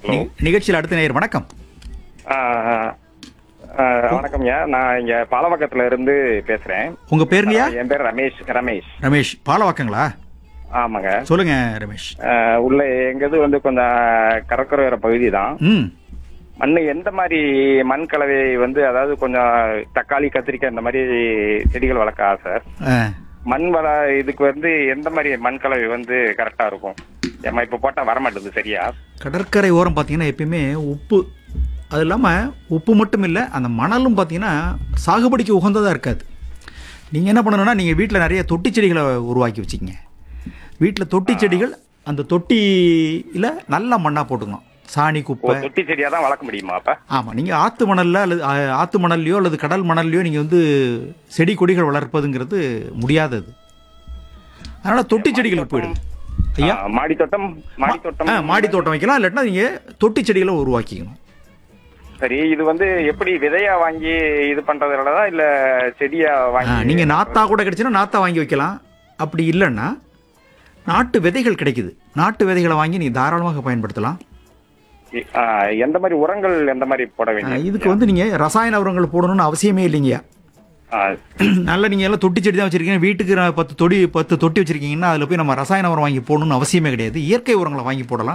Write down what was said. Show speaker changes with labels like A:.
A: hello
B: நி- நிகழ்ச்சியில் அடுத்த நேயர் வணக்கம்
A: வணக்கம்யா நான் இங்க பாலவக்கத்துல இருந்து பேசுறேன்
B: உங்க பேருங்கய்யா
A: என் பேர் ரமேஷ் ரமேஷ்
B: ரமேஷ் பாலவாக்கங்களா
A: ஆமாங்க
B: சொல்லுங்க ரமேஷ்
A: ஆஹ் உள்ள எங்கது வந்து கொஞ்சம் கடற்கரை பகுதி தான்
B: ம்
A: மண் எந்த மாதிரி மண் கலவை வந்து அதாவது கொஞ்சம் தக்காளி கத்திரிக்காய் இந்த மாதிரி செடிகள் வளர்க்க ஆசை
B: ஆ,
A: மண் வள இதுக்கு வந்து எந்த மாதிரி மண் கலவை வந்து கரெக்டா இருக்கும் ஏமா இப்ப போட்டா வர மாட்டேங்குது சரியா
B: கடற்கரை ஓரம் பார்த்தீங்கன்னா எப்பயுமே உப்பு அது இல்லாமல் உப்பு மட்டும் இல்லை அந்த மணலும் பார்த்தீங்கன்னா சாகுபடிக்கு உகந்ததாக இருக்காது நீங்கள் என்ன பண்ணணும்னா நீங்கள் வீட்டில் நிறைய தொட்டி செடிகளை உருவாக்கி வச்சுக்கங்க வீட்டில் தொட்டி செடிகள் அந்த தொட்டியில் நல்ல மண்ணாக போட்டுக்கணும் சாணி
A: ஓ,
B: குப்பை
A: தொட்டி செடியா தான் வளர்க்க முடியுமா அப்ப
B: ஆமாம் நீங்கள் ஆற்று மணலில் அல்லது ஆ, ஆற்று மணல்லையோ அல்லது கடல் மணல்லையோ நீங்கள் வந்து செடி கொடிகள் வளர்ப்பதுங்கிறது முடியாதது அதனால் தொட்டி செடிகளுக்கு போயிடுது ஐயா
A: ஆஹ் மாடி தோட்டம் மாடி தோட்டம்
B: ஆ மாடி தோட்டம் வைக்கலாம் இல்லாட்டினா நீங்கள் தொட்டி செடிகளை உருவாக்கிக்கணும்
A: சரி இது வந்து எப்படி விதையா வாங்கி இது பண்றதுலதான் இல்ல செடியா
B: ஆ,
A: வாங்கி
B: நீங்க நாத்தா கூட கிடைச்சுன்னா நாத்தா வாங்கி வைக்கலாம் அப்படி இல்லைன்னா நாட்டு விதைகள் கிடைக்குது நாட்டு விதைகளை வாங்கி நீங்க தாராளமாக பயன்படுத்தலாம்
A: ஆ, எந்த மாதிரி உரங்கள் எந்த மாதிரி போட
B: ஆ,
A: வேண்டிய
B: இதுக்கு வந்து நீங்க ரசாயன உரங்கள் போடணும்னு அவசியமே இல்லைங்கய்யா நல்ல நீங்க எல்லாம் தொட்டி செடி தான் வச்சிருக்கீங்க வீட்டுக்கு நான் பத்து தொடி பத்து தொட்டி வச்சிருக்கீங்கன்னா அதுல போய் நம்ம ரசாயன உரம் வாங்கி போடணும்னு அவசியமே கிடையாது இயற்கை உரங்களை வாங்கி போடலாம்